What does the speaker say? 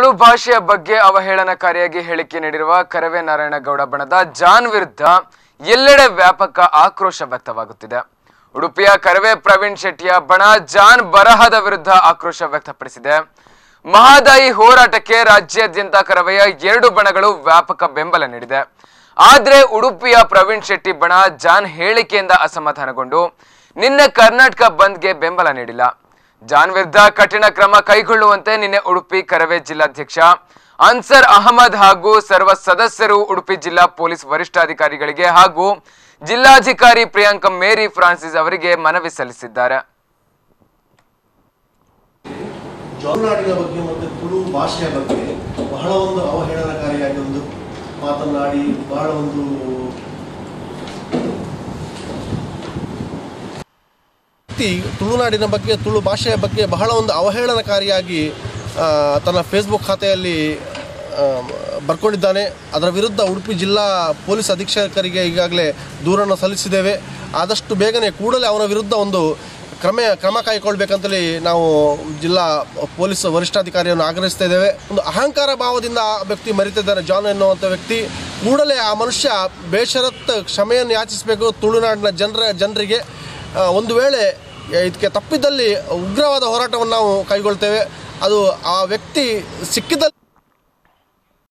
ತುಳು ಭಾಷೆಯ ಬಗ್ಗೆ ಅವಹೇಳನಕಾರಿಯಾಗಿ ಹೇಳಿಕೆ ನೀಡಿರುವ ಕರವೇ ನಾರಾಯಣಗೌಡ ಬಣದ ಜಾನ್ ವಿರುದ್ಧ ಎಲ್ಲೆಡೆ ವ್ಯಾಪಕ ಆಕ್ರೋಶ ವ್ಯಕ್ತವಾಗುತ್ತಿದೆ ಉಡುಪಿಯ ಕರವೇ ಪ್ರವೀಣ್ ಶೆಟ್ಟಿಯ ಬಣ ಜಾನ್ ಬರಹದ ವಿರುದ್ಧ ಆಕ್ರೋಶ ವ್ಯಕ್ತಪಡಿಸಿದೆ ಮಹಾದಾಯಿ ಹೋರಾಟಕ್ಕೆ ರಾಜ್ಯಾದ್ಯಂತ ಕರವೆಯ ಎರಡು ಬಣಗಳು ವ್ಯಾಪಕ ಬೆಂಬಲ ನೀಡಿದೆ ಆದ್ರೆ ಉಡುಪಿಯ ಪ್ರವೀಣ್ ಶೆಟ್ಟಿ ಬಣ ಜಾನ್ ಹೇಳಿಕೆಯಿಂದ ಅಸಮಾಧಾನಗೊಂಡು ನಿನ್ನೆ ಕರ್ನಾಟಕ ಬಂದ್ಗೆ ಬೆಂಬಲ ನೀಡಿಲ್ಲ ಜಾನ್ ವಿರುದ್ಧ ಕಠಿಣ ಕ್ರಮ ಕೈಗೊಳ್ಳುವಂತೆ ನಿನ್ನೆ ಉಡುಪಿ ಕರವೇ ಜಿಲ್ಲಾಧ್ಯಕ್ಷ ಅನ್ಸರ್ ಅಹಮದ್ ಹಾಗೂ ಸರ್ವ ಸದಸ್ಯರು ಉಡುಪಿ ಜಿಲ್ಲಾ ಪೊಲೀಸ್ ವರಿಷ್ಠಾಧಿಕಾರಿಗಳಿಗೆ ಹಾಗೂ ಜಿಲ್ಲಾಧಿಕಾರಿ ಪ್ರಿಯಾಂಕ ಮೇರಿ ಫ್ರಾನ್ಸಿಸ್ ಅವರಿಗೆ ಮನವಿ ಸಲ್ಲಿಸಿದ್ದಾರೆ ಜೋಲ್ನಾಡಿನ ಬಗ್ಗೆ ಮತ್ತು ತುಳು ಭಾಷೆಯ ಬಗ್ಗೆ ಬಹಳ ಒಂದು ಅವಹೇಳನಕಾರಿಯಾಗಿ ಒಂದು ಮಾತನಾಡಿ ಬಹಳ ಒಂದು ವ್ಯಕ್ತಿ ತುಳುನಾಡಿನ ಬಗ್ಗೆ ತುಳು ಭಾಷೆಯ ಬಗ್ಗೆ ಬಹಳ ಒಂದು ಅವಹೇಳನಕಾರಿಯಾಗಿ ಆ, ತನ್ನ ಫೇಸ್ಬುಕ್ ಖಾತೆಯಲ್ಲಿ ಆ, ಬರ್ಕೊಂಡಿದ್ದಾನೆ ಅದರ ವಿರುದ್ಧ ಉಡುಪಿ ಜಿಲ್ಲಾ ಪೊಲೀಸ್ ಅಧೀಕ್ಷಕರಿಗೆ ಈಗಾಗಲೇ ದೂರನ್ನು ಸಲ್ಲಿಸಿದ್ದೇವೆ ಆದಷ್ಟು ಬೇಗನೆ ಕೂಡಲೇ ಅವನ ವಿರುದ್ಧ ಒಂದು ಕ್ರಮ ಕ್ರಮ ಕೈಗೊಳ್ಬೇಕಂತೇಳಿ ನಾವು ಜಿಲ್ಲಾ ಪೊಲೀಸ್ ವರಿಷ್ಠಾಧಿಕಾರಿಯನ್ನು ಆಗ್ರಹಿಸ್ತಾ ಇದ್ದೇವೆ ಒಂದು ಅಹಂಕಾರ ಭಾವದಿಂದ ಆ ವ್ಯಕ್ತಿ ಮರಿತಿದ್ದಾನೆ ಜಾನ್ ಎನ್ನುವಂಥ ವ್ಯಕ್ತಿ ಕೂಡಲೇ ಆ ಮನುಷ್ಯ ಬೇಷರತ್ ಕ್ಷಮೆಯನ್ನು ಯಾಚಿಸಬೇಕು ತುಳುನಾಡಿನ ಜನರ ಜನರಿಗೆ ಆ, ಒಂದು ವೇಳೆ ಇದಕ್ಕೆ ತಪ್ಪಿದ್ದಲ್ಲಿ ಉಗ್ರವಾದ ಹೋರಾಟವನ್ನು ನಾವು ಕೈಗೊಳ್ತೇವೆ ಅದು ಆ ವ್ಯಕ್ತಿ ಸಿಕ್ಕಿದಲ್ಲಿ